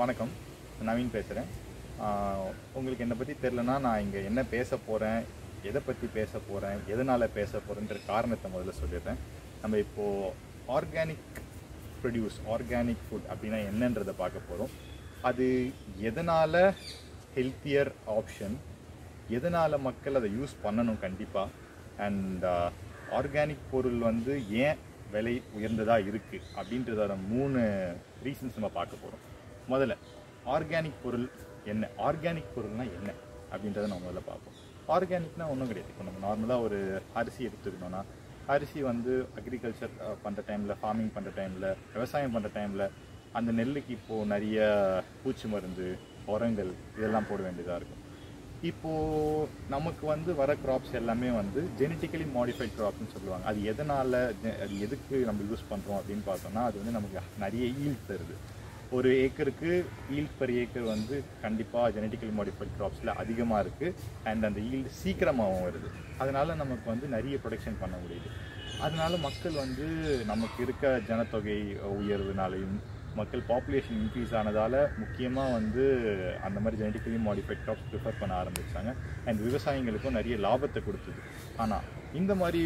வணக்கம் நவீன் பேசுகிறேன் உங்களுக்கு என்னை பற்றி தெரிலனா நான் இங்கே என்ன பேச போகிறேன் எதை பற்றி பேச போகிறேன் எதனால் பேச போகிறேன்ற காரணத்தை முதல்ல சொல்லிடுறேன் நம்ம இப்போது ஆர்கானிக் ப்ரொடியூஸ் ஆர்கானிக் ஃபுட் அப்படின்னா என்னன்றதை பார்க்க போகிறோம் அது எதனால் ஹெல்த்தியர் ஆப்ஷன் எதனால் மக்கள் அதை யூஸ் பண்ணணும் கண்டிப்பாக அண்ட் ஆர்கானிக் பொருள் வந்து ஏன் விலை உயர்ந்ததாக இருக்குது அப்படின்றதோட மூணு ரீசன்ஸ் நம்ம பார்க்க போகிறோம் முதல்ல ஆர்கானிக் பொருள் என்ன ஆர்கானிக் பொருள்னா என்ன அப்படின்றத நம்ம முதல்ல பார்ப்போம் ஆர்கானிக்னா ஒன்றும் கிடையாது இப்போ நம்ம நார்மலாக ஒரு அரிசி எடுத்துக்கணும்னா அரிசி வந்து அக்ரிகல்ச்சர் பண்ணுற டைமில் ஃபார்மிங் பண்ணுற டைமில் விவசாயம் பண்ணுற டைமில் அந்த நெல்லுக்கு இப்போது நிறைய பூச்சி மருந்து உரங்கள் இதெல்லாம் போட வேண்டியதாக இருக்கும் இப்போது நமக்கு வந்து வர கிராப்ஸ் எல்லாமே வந்து ஜெனட்டிக்கலி மாடிஃபைட் கிராப்ஸ்னு சொல்லுவாங்க அது எதனால் அது எதுக்கு நம்ம யூஸ் பண்ணுறோம் அப்படின்னு பார்த்தோம்னா அது வந்து நமக்கு நிறைய ஈல்ட் தருது ஒரு ஏக்கருக்கு ஈல்ட் பர் ஏக்கர் வந்து கண்டிப்பாக ஜெனட்டிக்கலி மாடிஃபைட் கிராப்ஸில் அதிகமாக இருக்குது அண்ட் அந்த ஈல்டு சீக்கிரமாகவும் வருது அதனால் நமக்கு வந்து நிறைய ப்ரொடக்ஷன் பண்ண முடியுது அதனால மக்கள் வந்து நமக்கு இருக்க ஜனத்தொகை உயர்வுனாலையும் மக்கள் பாப்புலேஷன் இன்க்ரீஸ் ஆனதால் முக்கியமாக வந்து அந்த மாதிரி ஜெனட்டிக்கலி மாடிஃபைட் கிராப்ஸ் ப்ரிஃபர் பண்ண ஆரம்பித்தாங்க அண்ட் விவசாயிகளுக்கும் நிறைய லாபத்தை கொடுத்தது ஆனால் இந்த மாதிரி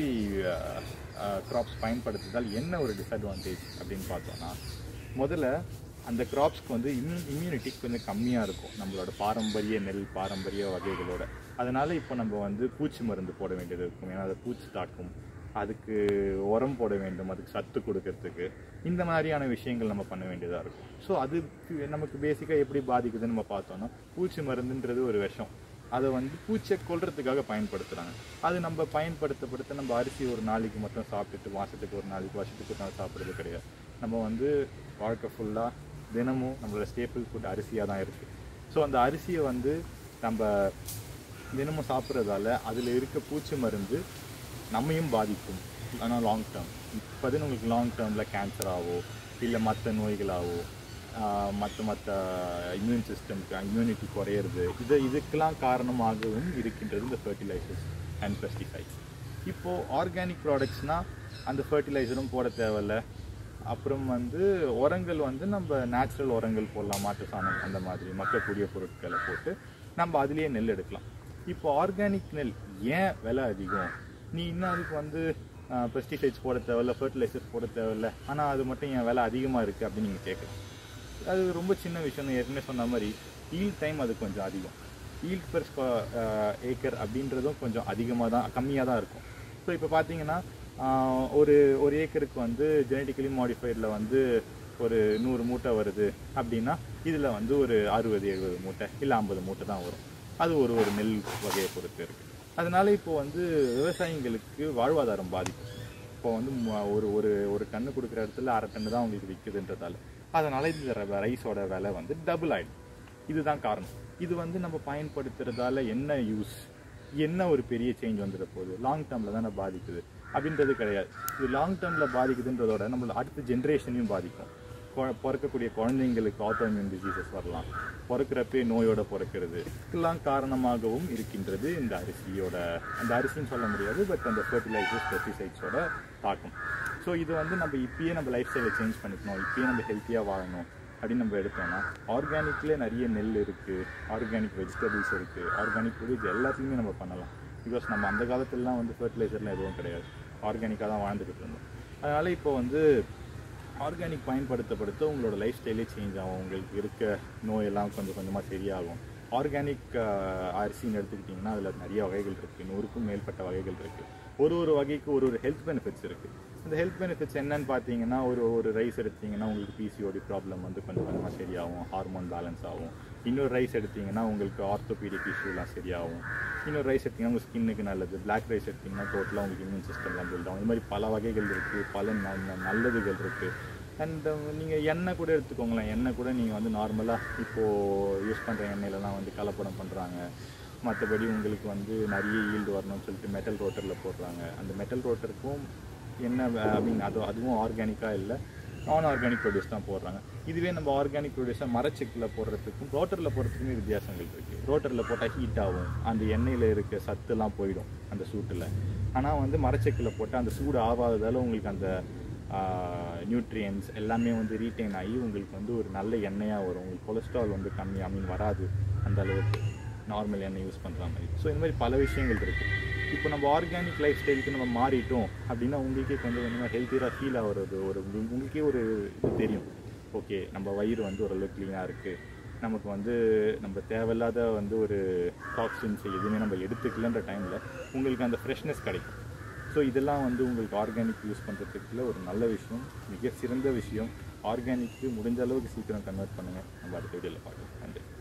கிராப்ஸ் பயன்படுத்துறதால் என்ன ஒரு டிஸ்அட்வான்டேஜ் அப்படின்னு பார்த்தோன்னா முதல்ல அந்த கிராப்ஸ்க்கு வந்து இம்யூ இம்யூனிட்டி கொஞ்சம் கம்மியாக இருக்கும் நம்மளோட பாரம்பரிய நெல் பாரம்பரிய வகைகளோட அதனால் இப்போ நம்ம வந்து பூச்சி மருந்து போட வேண்டியது இருக்கும் ஏன்னா அதை பூச்சி தாக்கும் அதுக்கு உரம் போட வேண்டும் அதுக்கு சத்து கொடுக்கறதுக்கு இந்த மாதிரியான விஷயங்கள் நம்ம பண்ண வேண்டியதாக இருக்கும் ஸோ அது நமக்கு பேசிக்காக எப்படி பாதிக்குதுன்னு நம்ம பார்த்தோம்னா பூச்சி மருந்துன்றது ஒரு விஷம் அதை வந்து பூச்சியை கொல்றதுக்காக பயன்படுத்துகிறாங்க அது நம்ம பயன்படுத்தப்படுத்த நம்ம அரிசி ஒரு நாளைக்கு மட்டும் சாப்பிட்டுட்டு மாதத்துக்கு ஒரு நாளைக்கு வருஷத்துக்கு ஒரு நாள் சாப்பிட்றது கிடையாது நம்ம வந்து வாழ்க்கை ஃபுல்லாக தினமும் நம்மளோட ஸ்டேபிள் ஃபுட் அரிசியாக தான் இருக்குது ஸோ அந்த அரிசியை வந்து நம்ம தினமும் சாப்பிட்றதால அதில் இருக்க பூச்சி மருந்து நம்மையும் பாதிக்கும் ஆனால் லாங் டேர்ம் இப்போ உங்களுக்கு லாங் டேர்மில் கேன்சராகவோ இல்லை மற்ற நோய்களாகவோ மற்ற மற்ற இம்யூன் சிஸ்டம்க்கு இம்யூனிட்டி குறையிறது இது இதுக்கெல்லாம் காரணமாகவும் இருக்கின்றது இந்த ஃபர்டிலைசர்ஸ் அண்ட் பெஸ்டிசைட்ஸ் இப்போது ஆர்கானிக் ப்ராடக்ட்ஸ்னால் அந்த ஃபர்டிலைசரும் போட தேவையில்ல அப்புறம் வந்து உரங்கள் வந்து நம்ம நேச்சுரல் உரங்கள் போடலாம் மாட்டு சாணம் அந்த மாதிரி மக்கக்கூடிய பொருட்களை போட்டு நம்ம அதுலேயே நெல் எடுக்கலாம் இப்போ ஆர்கானிக் நெல் ஏன் விலை அதிகம் நீ இன்னும் அதுக்கு வந்து பெஸ்டிசைட்ஸ் போட தேவையில்ல ஃபர்டிலைசர்ஸ் போட தேவையில்ல ஆனால் அது மட்டும் என் விலை அதிகமாக இருக்குது அப்படின்னு நீங்கள் கேட்குறீங்க அது ரொம்ப சின்ன விஷயம் ஏற்கனவே சொன்ன மாதிரி ஈல்ட் டைம் அது கொஞ்சம் அதிகம் ஈல்ட் பெர் ஏக்கர் அப்படின்றதும் கொஞ்சம் அதிகமாக தான் கம்மியாக தான் இருக்கும் ஸோ இப்போ பார்த்தீங்கன்னா ஒரு ஒரு ஏக்கருக்கு வந்து ஜெனட்டிக்கலி மாடிஃபைடில் வந்து ஒரு நூறு மூட்டை வருது அப்படின்னா இதில் வந்து ஒரு அறுபது எழுபது மூட்டை இல்லை ஐம்பது மூட்டை தான் வரும் அது ஒரு ஒரு நெல் வகையை பொறுத்து இருக்குது அதனால இப்போ வந்து விவசாயிங்களுக்கு வாழ்வாதாரம் பாதிக்கும் இப்போ வந்து ஒரு ஒரு ஒரு டன்னு கொடுக்குற இடத்துல அரை டன்னு தான் உங்களுக்கு விற்குதுன்றதால அதனால இந்த ரைஸோட விலை வந்து டபுள் ஆகிடும் இதுதான் காரணம் இது வந்து நம்ம பயன்படுத்துறதால என்ன யூஸ் என்ன ஒரு பெரிய சேஞ்ச் வந்துட போகுது லாங் டேர்மில் தானே பாதிக்குது அப்படின்றது கிடையாது இது லாங் டேர்மில் பாதிக்குதுன்றதோட நம்மளோட அடுத்த ஜென்ரேஷனையும் பாதிக்கும் பிறக்கக்கூடிய குழந்தைங்களுக்கு ஆட்டோமியூன் டிசீசஸ் வரலாம் பிறக்கிறப்பே நோயோட பிறக்கிறது இதுக்கெல்லாம் காரணமாகவும் இருக்கின்றது இந்த அரிசியோட அந்த அரிசின்னு சொல்ல முடியாது பட் அந்த ஃபர்டிலைசர்ஸ் பெஸ்டிசைட்ஸோட தாக்கம் ஸோ இது வந்து நம்ம இப்பயே நம்ம லைஃப் ஸ்டைலை சேஞ்ச் பண்ணிக்கணும் இப்பயே நம்ம ஹெல்த்தியாக வாழணும் அப்படின்னு நம்ம எடுத்தோம்னா ஆர்கானிக்லேயே நிறைய நெல் இருக்குது ஆர்கானிக் வெஜிடபிள்ஸ் இருக்குது ஆர்கானிக் ஃபுட்ஸ் எல்லாத்தையுமே நம்ம பண்ணலாம் பிகாஸ் நம்ம அந்த காலத்துலலாம் வந்து ஃபர்டிலைசர்லாம் எதுவும் கிடையாது ஆர்கானிக்காக தான் வாழ்ந்துக்கிட்டு இருந்தோம் அதனால் இப்போ வந்து ஆர்கானிக் பயன்படுத்தப்படுத்த உங்களோட லைஃப் ஸ்டைலே சேஞ்ச் ஆகும் உங்களுக்கு இருக்க நோயெல்லாம் கொஞ்சம் கொஞ்சமாக சரியாகும் ஆர்கானிக் அரிசின்னு எடுத்துக்கிட்டிங்கன்னா அதில் நிறைய வகைகள் இருக்குது நூறுக்கும் மேற்பட்ட வகைகள் இருக்குது ஒரு ஒரு வகைக்கு ஒரு ஒரு ஹெல்த் பெனிஃபிட்ஸ் இருக்குது அந்த ஹெல்த் பெனிஃபிட்ஸ் என்னன்னு பார்த்தீங்கன்னா ஒரு ஒரு ரைஸ் எடுத்தீங்கன்னா உங்களுக்கு பிசிஓடி ப்ராப்ளம் வந்து கொஞ்சம் கொஞ்சமாக சரியாகும் ஹார்மோன் பேலன்ஸ் ஆகும் இன்னொரு ரைஸ் எடுத்தீங்கன்னா உங்களுக்கு ஆர்த்தோபீடிக் இஷ்யூலாம் சரியாகும் இன்னொரு ரைஸ் எடுத்திங்கன்னா உங்கள் ஸ்கின்னுக்கு நல்லது பிளாக் ரைஸ் எடுத்திங்கன்னா டோட்டலாக உங்களுக்கு இம்யூன் சிஸ்டம்லாம் பில்ட் ஆகும் இந்த மாதிரி பல வகைகள் இருக்குது பல நல்லதுகள் இருக்குது அண்ட் நீங்கள் எண்ணெய் கூட எடுத்துக்கோங்களேன் எண்ணெய் கூட நீங்கள் வந்து நார்மலாக இப்போது யூஸ் பண்ணுற எண்ணெயிலலாம் வந்து கலப்படம் பண்ணுறாங்க மற்றபடி உங்களுக்கு வந்து நிறைய ஈல்டு வரணும்னு சொல்லிட்டு மெட்டல் ரோட்டரில் போடுறாங்க அந்த மெட்டல் ரோட்டருக்கும் என்ன ஐ மீன் அது அதுவும் ஆர்கானிக்காக இல்லை நான் ஆர்கானிக் ப்ரொடியூஸ் தான் போடுறாங்க இதுவே நம்ம ஆர்கானிக் ப்ரொடியூஸாக மரச்செக்கில் போடுறதுக்கும் ரோட்டரில் போடுறதுக்குமே வித்தியாசங்கள் இருக்குது ரோட்டரில் போட்டால் ஹீட் ஆகும் அந்த எண்ணெயில் இருக்க சத்துலாம் போயிடும் அந்த சூட்டில் ஆனால் வந்து மரச்செக்கில் போட்டால் அந்த சூடு ஆகாததால் உங்களுக்கு அந்த நியூட்ரியன்ஸ் எல்லாமே வந்து ரீட்டைன் ஆகி உங்களுக்கு வந்து ஒரு நல்ல எண்ணெயாக வரும் உங்களுக்கு கொலஸ்ட்ரால் வந்து கம்மி ஐ மீன் வராது அந்த அளவுக்கு நார்மல் எண்ணெய் யூஸ் பண்ணுற மாதிரி ஸோ இந்த மாதிரி பல விஷயங்கள் இருக்குது இப்போ நம்ம ஆர்கானிக் லைஃப் ஸ்டைலுக்கு நம்ம மாறிட்டோம் அப்படின்னா உங்களுக்கே கொஞ்சம் கொஞ்சமாக ஹெல்த்தியாக ஃபீல் ஆகிறது ஒரு உங்களுக்கு- உங்களுக்கே ஒரு இது தெரியும் ஓகே நம்ம வயிறு வந்து ஓரளவு க்ளீனாக இருக்குது நமக்கு வந்து நம்ம தேவையில்லாத வந்து ஒரு டாக்ஸின்ஸ் எதுவுமே நம்ம எடுத்துக்கலன்ற டைமில் உங்களுக்கு அந்த ஃப்ரெஷ்னஸ் கிடைக்கும் ஸோ இதெல்லாம் வந்து உங்களுக்கு ஆர்கானிக் யூஸ் பண்ணுறதுக்குள்ள ஒரு நல்ல விஷயம் மிக சிறந்த விஷயம் ஆர்கானிக்கு முடிஞ்ச அளவுக்கு சீக்கிரம் கன்வெர்ட் பண்ணுங்கள் நம்ம அடுத்த வீடியோவில் பார்க்கலாம் நன்றி